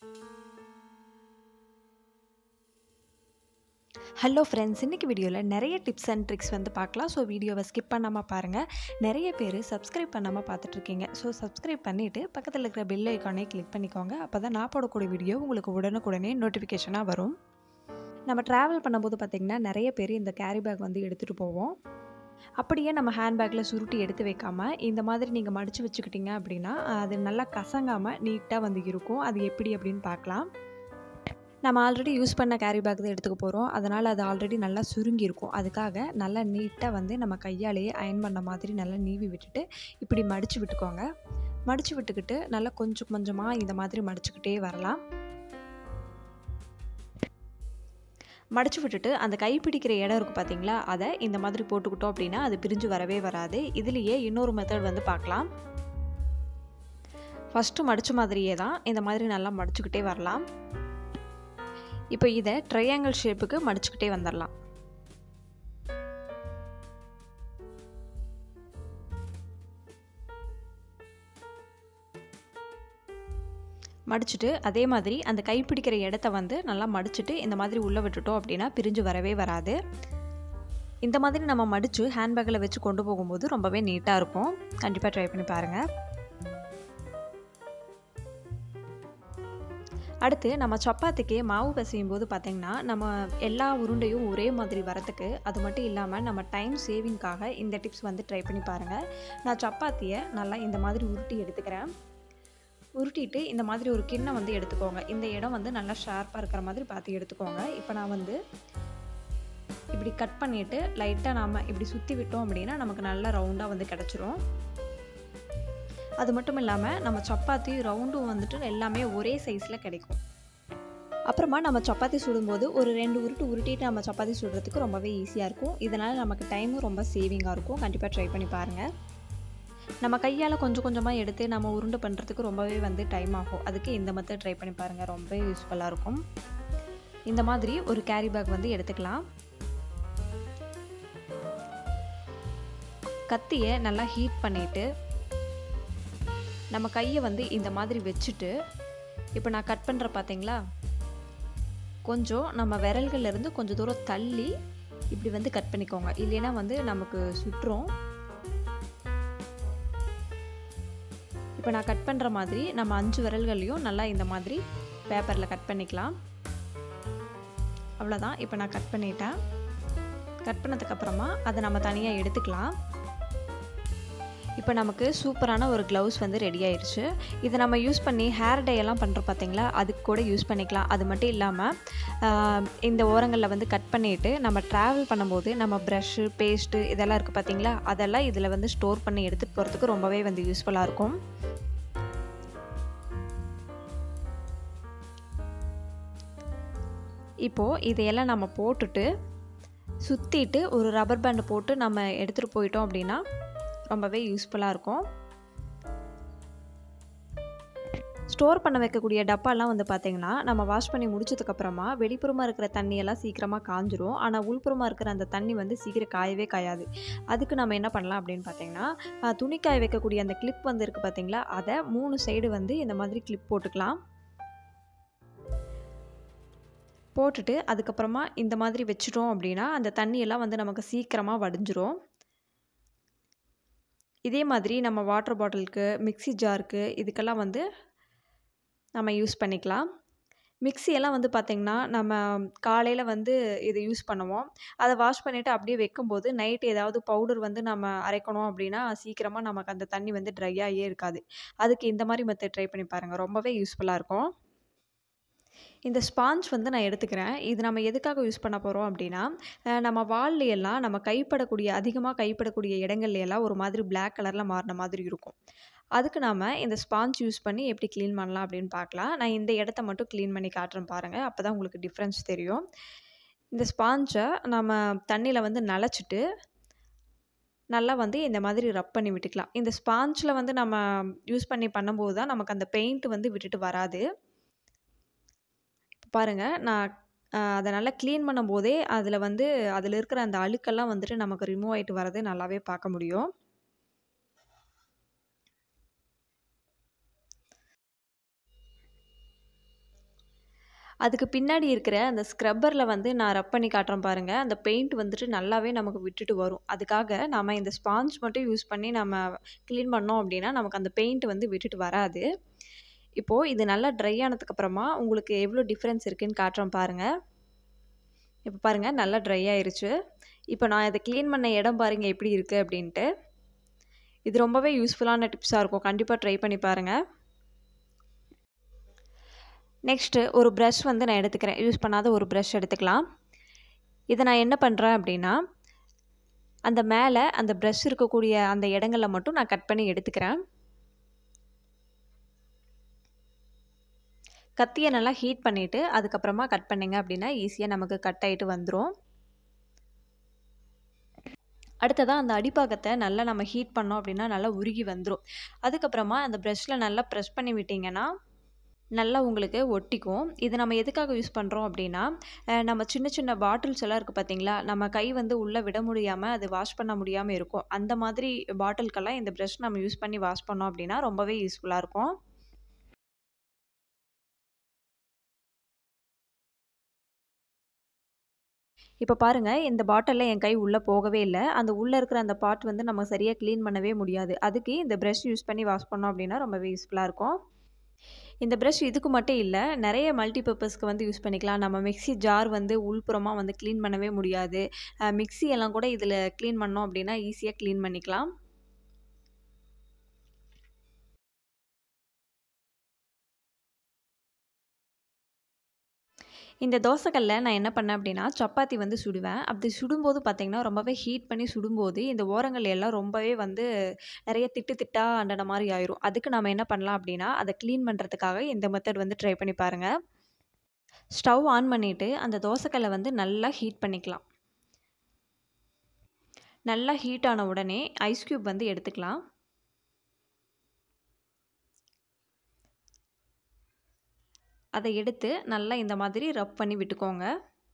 hello friends இன்றைக்கி வீடியோவில் நிறைய டிப்ஸ் அண்ட் ட்ரிக்ஸ் வந்து பார்க்கலாம் ஸோ வீடியோவை ஸ்கிப் பண்ணாமல் பாருங்கள் நிறைய பேர் சப்ஸ்கிரைப் பண்ணாமல் பார்த்துட்ருக்கீங்க ஸோ சப்ஸ்கிரைப் பண்ணிவிட்டு பக்கத்தில் இருக்கிற பெல் ஐக்கானே கிளிக் பண்ணிக்கோங்க அப்போ தான் நான் போடக்கூடிய வீடியோ உங்களுக்கு உடனுக்குடனே நோட்டிஃபிகேஷனாக வரும் நம்ம ட்ராவல் பண்ணும்போது பார்த்திங்கன்னா நிறைய பேர் இந்த கேரி பேக் வந்து எடுத்துகிட்டு போவோம் அப்படியே நம்ம ஹேண்ட்பேக்கில் சுருட்டி எடுத்து வைக்காமல் இந்த மாதிரி நீங்கள் மடித்து வச்சுக்கிட்டீங்க அப்படின்னா அது நல்லா கசங்காமல் நீட்டாக வந்து இருக்கும் அது எப்படி அப்படின்னு பார்க்கலாம் நம்ம ஆல்ரெடி யூஸ் பண்ண கேரி பேக் தான் எடுத்துக்க போகிறோம் அதனால் அது ஆல்ரெடி நல்லா சுருங்கி இருக்கும் அதுக்காக நல்லா நீட்டாக வந்து நம்ம கையாலேயே அயன் பண்ண மாதிரி நல்லா நீவி விட்டுட்டு இப்படி மடித்து விட்டுக்கோங்க மடித்து விட்டுக்கிட்டு நல்லா கொஞ்சம் கொஞ்சமாக இந்த மாதிரி மடிச்சுக்கிட்டே வரலாம் மடிச்சு விட்டுட்டு அந்த கை பிடிக்கிற இடம் இருக்குது பார்த்தீங்களா அதை இந்த மாதிரி போட்டுக்கிட்டோம் அப்படின்னா அது பிரிஞ்சு வரவே வராது இதுலேயே இன்னொரு மெத்தட் வந்து பார்க்கலாம் ஃபஸ்ட்டு மடித்த மாதிரியே தான் இந்த மாதிரி நல்லா மடிச்சுக்கிட்டே வரலாம் இப்போ இதை ட்ரையாங்கிள் ஷேப்புக்கு மடிச்சுக்கிட்டே வந்துடலாம் மடிச்சுட்டு அதே மாதிரி அந்த கைப்பிடிக்கிற இடத்த வந்து நல்லா மடிச்சுட்டு இந்த மாதிரி உள்ளே விட்டுட்டோம் அப்படின்னா பிரிஞ்சு வரவே வராது இந்த மாதிரி நம்ம மடித்து ஹேண்ட்பேக்கில் வச்சு கொண்டு போகும்போது ரொம்பவே நீட்டாக இருக்கும் கண்டிப்பாக ட்ரை பண்ணி பாருங்கள் அடுத்து நம்ம சப்பாத்திக்கு மாவு பிசையும் போது பார்த்திங்கன்னா நம்ம எல்லா உருண்டையும் ஒரே மாதிரி வரத்துக்கு அது மட்டும் இல்லாமல் நம்ம டைம் சேவிங்காக இந்த டிப்ஸ் வந்து ட்ரை பண்ணி பாருங்கள் நான் சப்பாத்தியை நல்லா இந்த மாதிரி உருட்டி எடுத்துக்கிறேன் உருட்டிட்டு இந்த மாதிரி ஒரு கிண்ணம் வந்து எடுத்துக்கோங்க இந்த இடம் வந்து நல்லா ஷார்ப்பாக இருக்கிற மாதிரி பார்த்து எடுத்துக்கோங்க இப்போ நான் வந்து இப்படி கட் பண்ணிவிட்டு லைட்டாக நாம் இப்படி சுற்றி விட்டோம் அப்படின்னா நமக்கு நல்லா ரவுண்டாக வந்து கிடச்சிரும் அது மட்டும் இல்லாமல் நம்ம சப்பாத்தி ரவுண்டும் வந்துட்டு எல்லாமே ஒரே சைஸில் கிடைக்கும் அப்புறமா நம்ம சப்பாத்தி சுடும்போது ஒரு ரெண்டு உருட்டு உருட்டிட்டு நம்ம சப்பாத்தி சுடுறதுக்கு ரொம்பவே ஈஸியாக இருக்கும் இதனால் நமக்கு டைமும் ரொம்ப சேவிங்காக இருக்கும் கண்டிப்பாக ட்ரை பண்ணி பாருங்கள் நம்ம கையால் கொஞ்சம் கொஞ்சமாக எடுத்து நம்ம உருண்டை பண்ணுறதுக்கு ரொம்பவே வந்து டைம் ஆகும் அதுக்கு இந்த மெத்தட் ட்ரை பண்ணி பாருங்கள் ரொம்ப யூஸ்ஃபுல்லாக இருக்கும் இந்த மாதிரி ஒரு கேரி பேக் வந்து எடுத்துக்கலாம் கத்தியை நல்லா ஹீட் பண்ணிவிட்டு நம்ம கையை வந்து இந்த மாதிரி வச்சுட்டு இப்போ நான் கட் பண்ணுற பார்த்தீங்களா கொஞ்சம் நம்ம விரல்கள்லேருந்து கொஞ்சம் தூரம் தள்ளி இப்படி வந்து கட் பண்ணிக்கோங்க இல்லைன்னா வந்து நமக்கு சுற்றும் இப்போ நான் கட் பண்ணுற மாதிரி நம்ம அஞ்சு விரல்களையும் நல்லா இந்த மாதிரி பேப்பரில் கட் பண்ணிக்கலாம் அவ்வளோதான் இப்போ நான் கட் பண்ணிட்டேன் கட் பண்ணதுக்கப்புறமா அதை நம்ம தனியாக எடுத்துக்கலாம் இப்போ நமக்கு சூப்பரான ஒரு க்ளவுஸ் வந்து ரெடி ஆயிடுச்சு இதை நம்ம யூஸ் பண்ணி ஹேர் டை எல்லாம் பண்ணுறோம் பார்த்தீங்களா அதுக்கு கூட யூஸ் பண்ணிக்கலாம் அது மட்டும் இல்லாமல் இந்த ஓரங்களில் வந்து கட் பண்ணிவிட்டு நம்ம ட்ராவல் பண்ணும்போது நம்ம ப்ரஷ்ஷு பேஸ்ட்டு இதெல்லாம் இருக்குது பார்த்தீங்களா அதெல்லாம் இதில் வந்து ஸ்டோர் பண்ணி எடுத்துகிட்டு போகிறதுக்கு ரொம்பவே வந்து யூஸ்ஃபுல்லாக இருக்கும் இப்போது இதையெல்லாம் நம்ம போட்டுட்டு சுற்றிட்டு ஒரு ரப்பர் பேண்டு போட்டு நம்ம எடுத்துகிட்டு போயிட்டோம் அப்படின்னா ரொம்பவே யூஸ்ஃபுல்லாக இருக்கும் ஸ்டோர் பண்ண வைக்கக்கூடிய டப்பாலாம் வந்து பார்த்திங்கன்னா நம்ம வாஷ் பண்ணி முடிச்சதுக்கப்புறமா வெளிப்புறமாக இருக்கிற தண்ணியெல்லாம் சீக்கிரமாக காஞ்சிரும் ஆனால் உள்புறமாக இருக்கிற அந்த தண்ணி வந்து சீக்கிரம் காயவே காயாது அதுக்கு நம்ம என்ன பண்ணலாம் அப்படின்னு பார்த்தீங்கன்னா துணி காய வைக்கக்கூடிய அந்த கிளிப் வந்து இருக்குது பார்த்தீங்களா அதை மூணு சைடு வந்து இந்த மாதிரி கிளிப் போட்டுக்கலாம் போட்டுட்டு அதுக்கப்புறமா இந்த மாதிரி வச்சுட்டோம் அப்படின்னா அந்த தண்ணியெல்லாம் வந்து நமக்கு சீக்கிரமாக வடிஞ்சிரும் இதே மாதிரி நம்ம வாட்டர் பாட்டிலுக்கு மிக்சி ஜாருக்கு இதுக்கெல்லாம் வந்து நம்ம யூஸ் பண்ணிக்கலாம் மிக்சியெல்லாம் வந்து பார்த்திங்கன்னா நம்ம காலையில் வந்து இதை யூஸ் பண்ணுவோம் அதை வாஷ் பண்ணிவிட்டு அப்படியே வைக்கும்போது நைட் ஏதாவது பவுடர் வந்து நம்ம அரைக்கணும் அப்படின்னா சீக்கிரமாக நமக்கு அந்த தண்ணி வந்து ட்ரையாகவே இருக்காது அதுக்கு இந்த மாதிரி மெத்தட் ட்ரை பண்ணி பாருங்கள் ரொம்பவே யூஸ்ஃபுல்லாக இருக்கும் இந்த ஸ்பாஞ்ச் வந்து நான் எடுத்துக்கிறேன் இது நம்ம எதுக்காக யூஸ் பண்ண போகிறோம் அப்படின்னா நம்ம வால்ல எல்லாம் நம்ம கைப்படக்கூடிய அதிகமாக கைப்படக்கூடிய இடங்கள்ல எல்லாம் ஒரு மாதிரி பிளாக் கலரில் மாறின மாதிரி இருக்கும் அதுக்கு நாம் இந்த ஸ்பாஞ்ச் யூஸ் பண்ணி எப்படி க்ளீன் பண்ணலாம் அப்படின்னு பார்க்கலாம் நான் இந்த இடத்த மட்டும் க்ளீன் பண்ணி காட்டுறேன் பாருங்கள் அப்போ தான் உங்களுக்கு டிஃப்ரென்ஸ் தெரியும் இந்த ஸ்பாஞ்சை நம்ம தண்ணியில் வந்து நனைச்சிட்டு நல்லா வந்து இந்த மாதிரி ரப் பண்ணி விட்டுக்கலாம் இந்த ஸ்பாஞ்சில் வந்து நம்ம யூஸ் பண்ணி பண்ணும்போது தான் நமக்கு அந்த பெயிண்ட் வந்து விட்டுட்டு வராது பாருங்கள் நான் அதை நல்லா க்ளீன் பண்ணும்போதே அதில் வந்து அதில் இருக்கிற அந்த அழுக்கெல்லாம் வந்துட்டு நமக்கு ரிமூவ் ஆகிட்டு வரது நல்லாவே பார்க்க முடியும் அதுக்கு பின்னாடி இருக்கிற அந்த ஸ்க்ரப்பரில் வந்து நான் ரப் பண்ணி காட்டுறேன் பாருங்கள் அந்த பெயிண்ட் வந்துட்டு நல்லாவே நமக்கு விட்டுட்டு வரும் அதுக்காக நம்ம இந்த ஸ்பாஞ்ச் மட்டும் யூஸ் பண்ணி நம்ம க்ளீன் பண்ணோம் அப்படின்னா நமக்கு அந்த பெயிண்ட் வந்து விட்டுட்டு வராது இப்போது இது நல்லா ட்ரை ஆனதுக்கப்புறமா உங்களுக்கு எவ்வளோ டிஃப்ரென்ஸ் இருக்குதுன்னு காட்டுறேன் பாருங்கள் இப்போ பாருங்கள் நல்லா ட்ரை ஆயிருச்சு இப்போ நான் இதை க்ளீன் பண்ண இடம் பாருங்கள் எப்படி இருக்குது அப்படின்ட்டு இது ரொம்பவே யூஸ்ஃபுல்லான டிப்ஸாக இருக்கும் கண்டிப்பாக ட்ரை பண்ணி பாருங்கள் நெக்ஸ்ட்டு ஒரு ப்ரஷ் வந்து நான் எடுத்துக்கிறேன் யூஸ் பண்ணாத ஒரு ப்ரஷ் எடுத்துக்கலாம் இதை நான் என்ன பண்ணுறேன் அப்படின்னா அந்த மேலே அந்த ப்ரஷ் இருக்கக்கூடிய அந்த இடங்களில் மட்டும் நான் கட் பண்ணி எடுத்துக்கிறேன் கத்தியை நல்லா ஹீட் பண்ணிவிட்டு அதுக்கப்புறமா கட் பண்ணிங்க அப்படின்னா ஈஸியாக நமக்கு கட் ஆகிட்டு வந்துடும் அடுத்ததாக அந்த அடிப்பாகத்தை நல்லா நம்ம ஹீட் பண்ணோம் அப்படின்னா நல்லா உருகி வந்துடும் அதுக்கப்புறமா அந்த ப்ரஷ்ஷில் நல்லா ப்ரெஸ் பண்ணி விட்டிங்கன்னா நல்லா உங்களுக்கு ஒட்டிக்கும் இது நம்ம எதுக்காக யூஸ் பண்ணுறோம் அப்படின்னா நம்ம சின்ன சின்ன பாட்டில்ஸ் எல்லாம் இருக்குது பார்த்தீங்களா நம்ம கை வந்து உள்ளே விட முடியாமல் அது வாஷ் பண்ண முடியாமல் இருக்கும் அந்த மாதிரி பாட்டிலுக்கெல்லாம் இந்த ப்ரஷ் நம்ம யூஸ் பண்ணி வாஷ் பண்ணோம் அப்படின்னா ரொம்பவே யூஸ்ஃபுல்லாக இருக்கும் இப்போ பாருங்கள் இந்த பாட்டிலில் என் கை உள்ளே போகவே இல்லை அந்த உள்ளே இருக்கிற அந்த பாட் வந்து நம்ம சரியாக க்ளீன் பண்ணவே முடியாது அதுக்கு இந்த ப்ரஷ் யூஸ் பண்ணி வாஷ் பண்ணோம் அப்படின்னா ரொம்பவே யூஸ்ஃபுல்லாக இருக்கும் இந்த ப்ரஷ் இதுக்கு மட்டும் இல்லை நிறைய மல்டி பர்பஸ்க்கு வந்து யூஸ் பண்ணிக்கலாம் நம்ம மிக்சி ஜார் வந்து உள்புறமாக வந்து க்ளீன் பண்ணவே முடியாது மிக்சி எல்லாம் கூட இதில் க்ளீன் பண்ணோம் அப்படின்னா ஈஸியாக க்ளீன் பண்ணிக்கலாம் இந்த தோசைக்கல்ல நான் என்ன பண்ணேன் அப்படின்னா சப்பாத்தி வந்து சுடுவேன் அப்படி சுடும்போது பார்த்திங்கன்னா ரொம்பவே ஹீட் பண்ணி சுடும்போது இந்த ஓரங்கள் எல்லாம் ரொம்பவே வந்து நிறைய திட்டு திட்டாக அண்டன மாதிரி ஆயிரும் அதுக்கு நம்ம என்ன பண்ணலாம் அப்படின்னா அதை க்ளீன் பண்ணுறதுக்காக இந்த மெத்தட் வந்து ட்ரை பண்ணி பாருங்கள் ஸ்டவ் ஆன் பண்ணிவிட்டு அந்த தோசைக்கல்லை வந்து நல்லா ஹீட் பண்ணிக்கலாம் நல்லா ஹீட் ஆன உடனே ஐஸ் க்யூப் வந்து எடுத்துக்கலாம் அதை எடுத்து நல்லா இந்த மாதிரி ரப் பண்ணி விட்டுக்கோங்க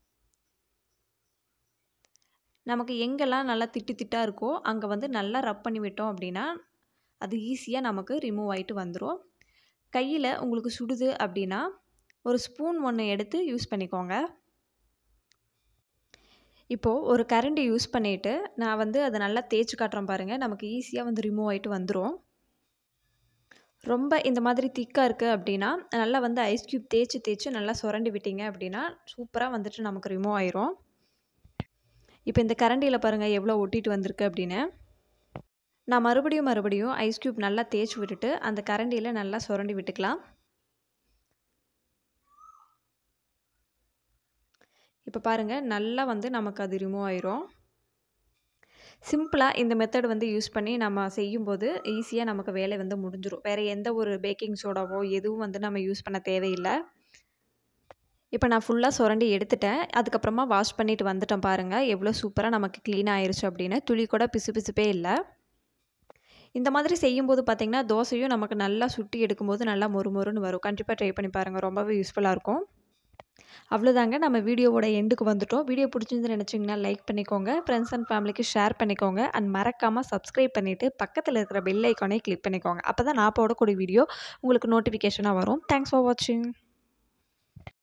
நமக்கு எங்கெல்லாம் நல்லா திட்டு திட்டாக இருக்கோ அங்கே வந்து நல்லா ரப் பண்ணி விட்டோம் அப்படின்னா அது ஈஸியாக நமக்கு ரிமூவ் ஆகிட்டு வந்துடும் கையில் உங்களுக்கு சுடுது அப்படின்னா ஒரு ஸ்பூன் ஒன்று எடுத்து யூஸ் பண்ணிக்கோங்க இப்போது ஒரு கரண்டி யூஸ் பண்ணிவிட்டு நான் வந்து அதை நல்லா தேய்ச்சி காட்டுறேன் பாருங்கள் நமக்கு ஈஸியாக வந்து ரிமூவ் ஆகிட்டு வந்துடும் ரொம்ப இந்த மாதிரி திக்காக இருக்குது அப்படின்னா நல்லா வந்து ஐஸ் க்யூப் தேய்ச்சி தேய்ச்சி நல்லா சுரண்டி விட்டீங்க அப்படின்னா சூப்பராக வந்துட்டு நமக்கு ரிமூவ் ஆயிரும் இப்போ இந்த கரண்டியில் பாருங்கள் எவ்வளோ ஒட்டிட்டு வந்திருக்கு அப்படின்னு நான் மறுபடியும் மறுபடியும் ஐஸ் க்யூப் நல்லா தேய்ச்சி விட்டுட்டு அந்த கரண்டியில் நல்லா சுரண்டி விட்டுக்கலாம் இப்போ பாருங்கள் நல்லா வந்து நமக்கு அது ரிமூவ் ஆயிரும் சிம்பிளாக இந்த மெத்தட் வந்து யூஸ் பண்ணி நம்ம செய்யும்போது ஈஸியாக நமக்கு வேலை வந்து முடிஞ்சிடும் வேறு எந்த ஒரு பேக்கிங் சோடாவோ எதுவும் வந்து நம்ம யூஸ் பண்ண தேவையில்லை இப்போ நான் ஃபுல்லாக சுரண்டி எடுத்துட்டேன் அதுக்கப்புறமா வாஷ் பண்ணிட்டு வந்துட்டேன் பாருங்கள் எவ்வளோ சூப்பராக நமக்கு க்ளீன் ஆயிருச்சு அப்படின்னு துளி கூட பிசு பிசுப்பே இல்லை இந்த மாதிரி செய்யும்போது பார்த்திங்கன்னா தோசையும் நமக்கு நல்லா சுட்டி எடுக்கும்போது நல்லா மொறு மொறுன்னு வரும் கண்டிப்பாக ட்ரை பண்ணி பாருங்கள் ரொம்பவே யூஸ்ஃபுல்லாக இருக்கும் அவ்வளோதாங்க நம்ம வீடியோவோட எண்டுக்கு வந்துட்டோம் வீடியோ பிடிச்சிருந்து நினச்சிங்கன்னா லைக் பண்ணிக்கோங்க ஃப்ரெண்ட்ஸ் அண்ட் ஃபேமிலிக்கு ஷேர் பண்ணிக்கோங்க அண்ட் மறக்காமல் சப்ஸ்கிரைப் பண்ணிவிட்டு பக்கத்தில் இருக்கிற பெல் ஐக்கானே கிளிக் பண்ணிக்கோங்க அப்போ தான் நான் போடக்கூடிய வீடியோ உங்களுக்கு நோட்டிஃபிகேஷனாக வரும் தேங்க்ஸ் ஃபார் வாட்சிங்